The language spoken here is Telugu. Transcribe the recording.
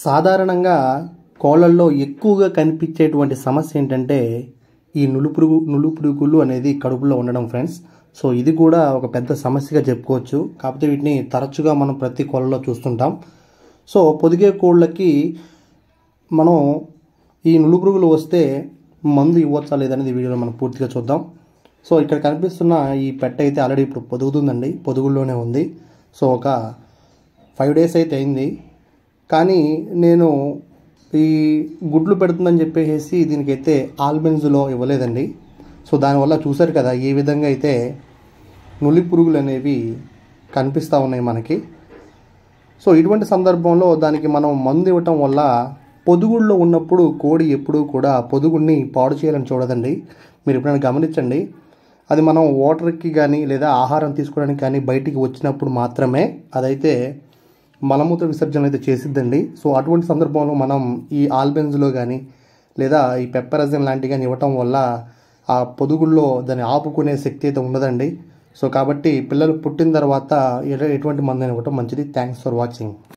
సాధారణంగా కోళ్ళల్లో ఎక్కువగా కనిపించేటువంటి సమస్య ఏంటంటే ఈ నులుపురుగు నులుపురుగులు అనేది కడుపులో ఉండడం ఫ్రెండ్స్ సో ఇది కూడా ఒక పెద్ద సమస్యగా చెప్పుకోవచ్చు కాకపోతే వీటిని తరచుగా మనం ప్రతి కోళ్ళలో చూస్తుంటాం సో పొదిగే కోళ్ళకి మనం ఈ నులుపురుగులు వస్తే మందు ఇవ్వచ్చా లేదనేది వీడియోలో మనం పూర్తిగా చూద్దాం సో ఇక్కడ కనిపిస్తున్న ఈ పెట్ట అయితే ఆల్రెడీ ఇప్పుడు పొదుగుతుందండి పొదుగుల్లోనే ఉంది సో ఒక ఫైవ్ డేస్ అయితే అయింది కానీ నేను ఈ గుడ్లు పెడుతుందని చెప్పేసి దీనికైతే ఆల్బెన్స్లో ఇవ్వలేదండి సో దానివల్ల చూశారు కదా ఏ విధంగా అయితే నులి పురుగులు అనేవి కనిపిస్తూ ఉన్నాయి మనకి సో ఇటువంటి సందర్భంలో దానికి మనం మందు ఇవ్వటం వల్ల పొదుగుల్లో ఉన్నప్పుడు కోడి ఎప్పుడూ కూడా పొదుగుడిని పాడు చేయాలని చూడదండి మీరు ఎప్పుడైనా గమనించండి అది మనం వాటర్కి కానీ లేదా ఆహారం తీసుకోవడానికి కానీ బయటికి వచ్చినప్పుడు మాత్రమే అదైతే మలమూత్ర విసర్జన అయితే చేసిద్దండి సో అటువంటి సందర్భంలో మనం ఈ ఆల్బెన్స్లో కానీ లేదా ఈ పెప్పరజన్ లాంటివి కానీ ఇవ్వటం వల్ల ఆ పొదుగుల్లో దాన్ని ఆపుకునే శక్తి అయితే ఉండదండి సో కాబట్టి పిల్లలు పుట్టిన తర్వాత ఎటువంటి మందుని ఇవ్వటం మంచిది థ్యాంక్స్ ఫర్ వాచింగ్